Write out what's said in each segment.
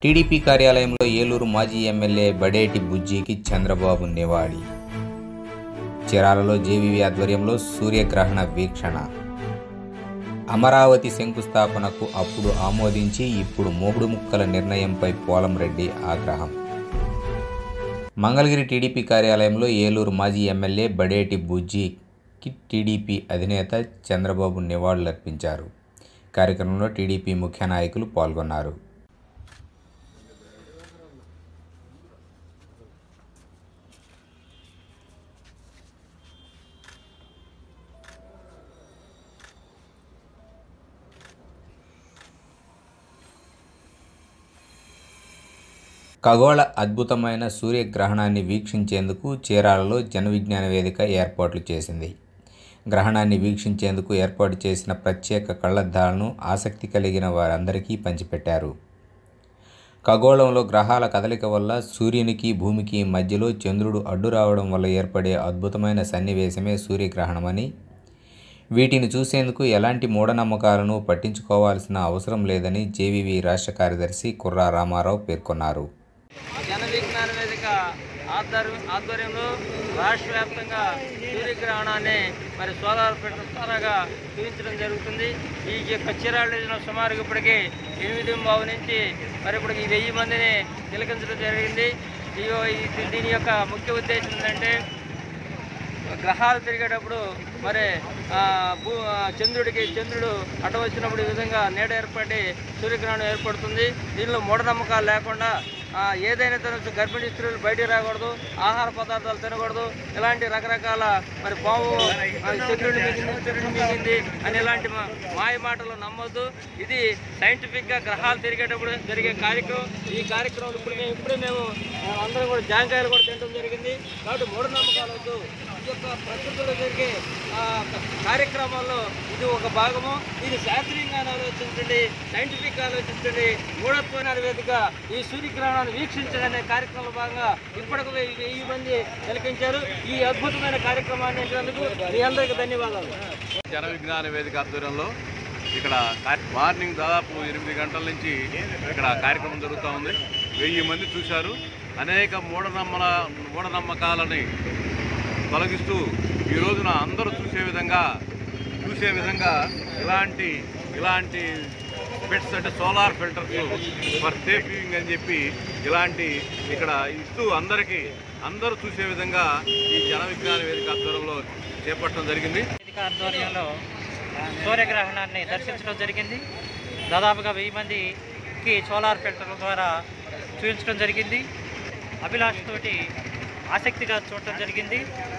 TDP కార్యాలయంలో ఏలూరు మాజీ MLA Badeti బుజ్జికి Chandrababu నివాళి చీరాలలో జేవీవి ఆధ్వర్యంలో సూర్యగ్రహణ వీక్షణ అమరావతి శంకుస్థాపనకు అప్పుడు ఆమోదించి ఇప్పుడు మూడు ముక్కల నిర్ణయంపై పోలంరెడ్డి ఆగ్రహం మంగళగిరి టీడీపీ కార్యాలయంలో ఏలూరు మాజీ ఎమ్మెల్యే బడేటి బుజ్జికి టీడీపీ అధినేత చంద్రబాబు నివాళులర్పించారు కార్యక్రమంలో టీడీపీ ముఖ్య నాయకులు పాల్గొన్నారు ఖగోళ అద్భుతమైన సూర్యగ్రహణాన్ని వీక్షించేందుకు చీరాలలో జన విజ్ఞాన వేదిక ఏర్పాట్లు చేసింది గ్రహణాన్ని వీక్షించేందుకు ఏర్పాటు చేసిన ప్రత్యేక కళ్లద్దాలను ఆసక్తి కలిగిన వారందరికీ పంచిపెట్టారు ఖగోళంలో గ్రహాల కదలిక వల్ల సూర్యునికి భూమికి మధ్యలో చంద్రుడు అడ్డు రావడం వల్ల ఏర్పడే అద్భుతమైన సన్నివేశమే సూర్యగ్రహణమని వీటిని చూసేందుకు ఎలాంటి మూఢనమ్మకాలను పట్టించుకోవాల్సిన అవసరం లేదని జేవీవి రాష్ట్ర కార్యదర్శి కుర్రా రామారావు పేర్కొన్నారు జన విజ్ఞాన వేదిక ఆధ్వర్యం ఆధ్వర్యంలో రాష్ట్ర వ్యాప్తంగా సూర్యగ్రహణాన్ని మరి సోలార్ ఫిల్టర్ ద్వారాగా చూపించడం జరుగుతుంది ఈ యొక్క చీరాళ్ళలో సుమారుగా ఇప్పటికి ఎనిమిది బావు నుంచి మరి ఇప్పటికి వెయ్యి మందిని తిలకించడం జరిగింది ఈ ఈ- దీని యొక్క ముఖ్య ఉద్దేశం ఏంటంటే గ్రహాలు తిరిగేటప్పుడు మరి ఆ, భూ ఆ, చంద్రుడికి చంద్రుడు అడ్డ వచ్చినప్పుడు ఈ విధంగా నీడ ఏర్పడి సూర్యగ్రహణం ఏర్పడుతుంది దీనిలో మూఢనమ్మకాలు లేకుండా ఆ, ఏదైనా తినచ్చు గర్భిణీ స్త్రీలు బయటికి రాకూడదు ఆహార పదార్థాలు తినకూడదు ఇలాంటి రకరకాల మరి పాము ఆ, చంద్రుడిని మిగింది చంద్రుడిని మిగింది అని ఇలాంటి మా- మాయ మాటలు నమ్మొద్దు ఇది సైంటిఫిక్గా గ్రహాలు తిరిగేటప్పుడు జరిగే కార్యక్రమం ఈ కార్యక్రమం ఇప్పుడు మేము ఇప్పుడే మేము ఆ, అందరం కూడా జాంకాయలు కూడా తినడం జరిగింది కాబట్టి మూఢనమ్మకాలు వద్దు ఈ యొక్క ప్రకృతిలో జరిగే ఆ, కార్యక్రమాల్లో ఇది ఒక భాగము ఇది శాస్త్రీయంగా ఆలోచించండి సైంటిఫిక్ ఆలోచించండి మూఢత్వమైన వేదిక ఈ సూర్యగ్రహణాన్ని వీక్షించడనే కార్యక్రమంలో భాగంగా ఇప్పటికి వెయ్యి వెయ్యి మంది తిలకించారు ఈ అద్భుతమైన కార్యక్రమాన్ని ఇచ్చినందుకు మీ అందరికీ ధన్యవాదాలు జన విజ్ఞాన వేదిక ఆధ్వర్యంలో ఇక్కడ కార్య- మార్నింగ్ దాదాపు ఎనిమిది గంటల నుంచి ఇక్కడ కార్యక్రమం జరుగుతూ ఉంది వెయ్యి మంది చూశారు అనేక మూఢనమ్మల మూఢనమ్మకాలని తొలగిస్తూ ఈ రోజున అందరూ చూసే విధంగా చూసే విధంగా ఇలాంటి ఇలాంటి పెట్స్ అంటే solar filters for safe using అని చెప్పి ఇలాంటి ఇక్కడ ఇస్తూ అందరికీ అందరూ చూసే విధంగా ఈ జన విజ్ఞాన వేదిక ఆధ్వర్యంలో చేపట్టడం జరిగింది వేదిక ఆధ్వర్యంలో సూర్యగ్రహణాన్ని దర్శించడం జరిగింది దాదాపుగా వెయ్యి మందికి సోలార్ ఫిల్టర్ ద్వారా చూపించడం జరిగింది అభిలాష్ తోటి ఆసక్తిగా చూడటం జరిగింది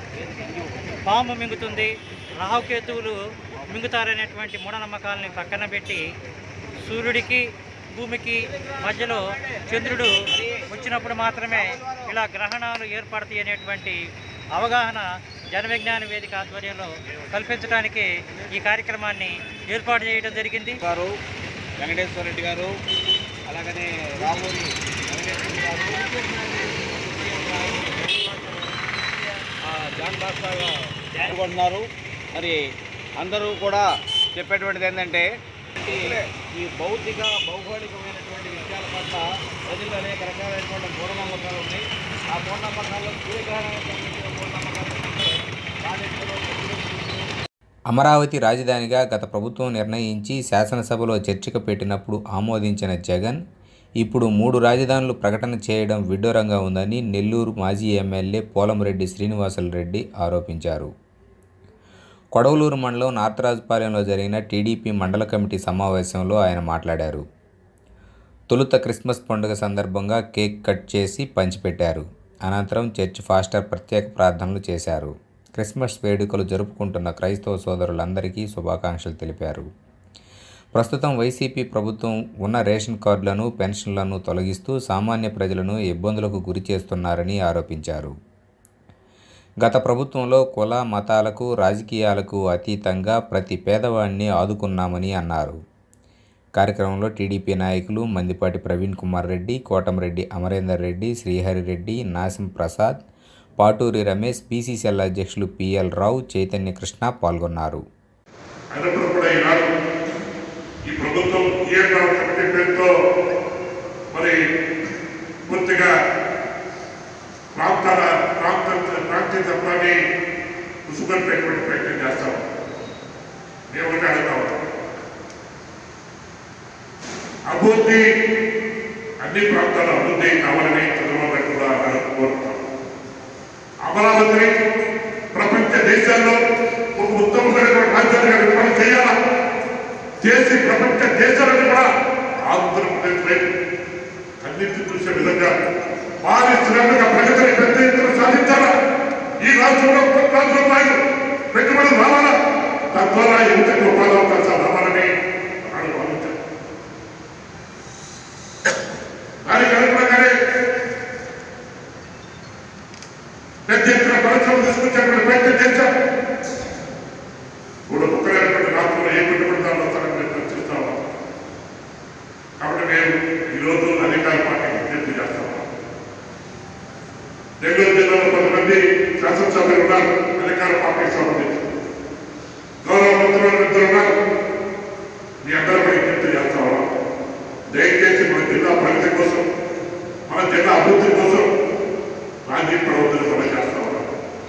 పాము మింగుతుంది రాహుకేతువులు మింగుతారనేటువంటి మూఢనమ్మకాలని పక్కన పెట్టి సూర్యుడికి భూమికి మధ్యలో చంద్రుడు వచ్చినప్పుడు మాత్రమే ఇలా గ్రహణాలు ఏర్పడతాయి అనేటువంటి అవగాహన జన విజ్ఞాన వేదిక ఆధ్వర్యంలో కల్పించడానికి ఈ కార్యక్రమాన్ని ఏర్పాటు చేయడం జరిగింది గారు వెంకటేశ్వర రెడ్డి గారు అలాగనే రామూరి వెంకటేశ్వర గారు ఆ, జాన్ బాస్తా పాల్గొంటున్నారు మరి అందరూ కూడా చెప్పేటువంటిది ఏంటంటే ఈ- ఈ భౌతిక భౌగోళికమైనటువంటి విషయాల పట్ల ప్రజలు అనేక రకాలైనటువంటి మూఢనమ్మకాలు ఉన్నాయి ఆ మూఢనమ్మకాల్లో సూర్యగ్రహణానికి సంబంధించిన మూఢనమ్మకాలు ఏంటంటే రాజకీయాల్లో అమరావతి రాజధానిగా గత ప్రభుత్వం నిర్ణయించి శాసనసభలో చర్చకు పెట్టినప్పుడు ఆమోదించిన జగన్ ఇప్పుడు మూడు రాజధానులు ప్రకటన చేయడం విడ్డూరంగా ఉందని నెల్లూరు మాజీ ఎమ్మెల్యే పోలంరెడ్డి శ్రీనివాసులరెడ్డి ఆరోపించారు కొడవలూరు మండలం నార్తరాజుపాలెంలో జరిగిన టీడీపీ మండల కమిటీ సమావేశంలో ఆయన మాట్లాడారు తొలుత క్రిస్మస్ పండుగ సందర్భంగా కేక్ కట్ చేసి పంచిపెట్టారు అనంతరం చర్చ్ ఫాస్టర్ ప్రత్యేక ప్రార్థనలు చేశారు క్రిస్మస్ వేడుకలు జరుపుకుంటున్న క్రైస్తవ సోదరులందరికీ శుభాకాంక్షలు తెలిపారు ప్రస్తుతం వైసీపీ ప్రభుత్వం ఉన్న రేషన్ కార్డులను పెన్షన్లను తొలగిస్తూ సామాన్య ప్రజలను ఇబ్బందులకు గురి చేస్తున్నారని ఆరోపించారు గత ప్రభుత్వంలో కుల మతాలకు రాజకీయాలకు అతీతంగా ప్రతి పేదవాడిని ఆదుకున్నామని అన్నారు కార్యక్రమంలో టీడీపీ నాయకులు మందిపాటి ప్రవీణ్ కుమార్ రెడ్డి కోటంరెడ్డి అమరేందర్ రెడ్డి శ్రీహరి రెడ్డి నాసిం ప్రసాద్ పాటూరి రమేష్ బీసీసీఎల్ అధ్యక్షులు పిఎల్ రావు చైతన్య కృష్ణ పాల్గొన్నారు అయినప్పుడు కూడా ఈనాడు ఈ ప్రభుత్వం ఏ కమిటీ పేరుతో మరి పూర్తిగా ప్రాంతాల ప్రాంత ప్రాంతీయతత్వాన్ని ఉసుగొల్పేటువంటి ప్రయత్నం చేస్తాం మేము ఒకటి అడుగుతా ఉన్నాం అభివృద్ధి అన్ని ప్రాంతాల అభివృద్ధి కావాలని చంద్రబాబు నాయుడు కూడా కోరుతున్నాం అమరావతిని ప్రపంచ దేశాల్లో ఒక ఉత్తమమైనటువంటి రాజ్యాంగ నిర్మాణం చేయాలా చేసి ప్రపంచ దేశాలను కూడా ఆంధ్రప్రదేశ్ వైపు కన్నెత్తి చూసే విధంగా పారిశ్రామిక ప్రగతిని పెద్ద ఎత్తున సాధించాలా ఈ రాష్ట్రంలో కోట్లాది రూపాయలు పెట్టుబడులు రావాలా తద్వారా యువతకు ఉపాధి అవకాశాలు రావాలని ఆనాడు భావించారు దానికి అనుగుణంగానే పెద్ద ఎత్తున పరిశ్రమలు తీసుకొచ్చేటువంటి ప్రయత్నం చేశాం ఇప్పుడు ఒక్కరైనటువంటి రాష్ట్రంలో ఏ పెట్టుబడి దానిలో వస్తారని మేము చర్చిస్తా ఉన్నాం కాబట్టి మేము ఈరోజు అధికార పార్టీకి విజ్ఞప్తి చేస్తా ఉన్నాం నెల్లూరు జిల్లాలో కొంతమంది శాసనసభ్యులు ఉన్నారు అధికార పార్టీకి సంబంధించి గౌరవ మంత్రులు ఇద్దరు ఉన్నారు మీ అందరూ కూడా విజ్ఞప్తి చేస్తా ఉన్నాం దయచేసి మన జిల్లా ప్రగతి కోసం మన జిల్లా అభివృద్ధి కోసం రాజీ ప్రవర్తన కూడా చేస్తా ఉన్నాం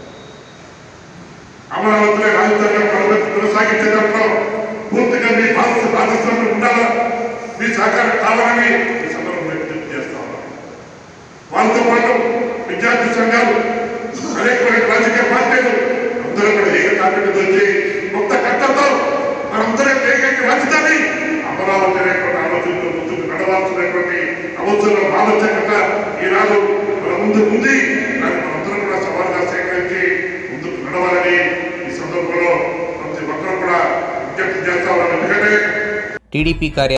అమరావతిలో రాజధానిగా ప్రవర్తన కొనసాగించేటప్పుడు పూర్తిగా మీ భారత భాగస్వామ్యం ఉండాలా మీ సహకారం కావాలని ఈ సందర్భంగా విజ్ఞప్తి చేస్తా ఉన్నాం వాళ్ళతో పాటు విద్యార్థి సంఘాలు అనేకమైన రాజకీయ పార్టీలు అందరూ కూడా ఏకతాటికి వచ్చి కొత్త కట్టతో మనందరం ఏకైక రాజధాని అమరావతి అనేటువంటి ఆలోచనతో ముందుకు నడవాల్సినటువంటి అవసరం ఆవశ్యకత ఈనాడు మన ముందు ఉంది దాన్ని మనందరం కూడా సవాల్గా సేకరించి ముందుకు నడవాలని ఈ సందర్భంలో ప్రతి ఒక్కరూ కూడా విజ్ఞప్తి చేస్తా ఉన్నాం ఎందుకంటే టీడీపీ కార్య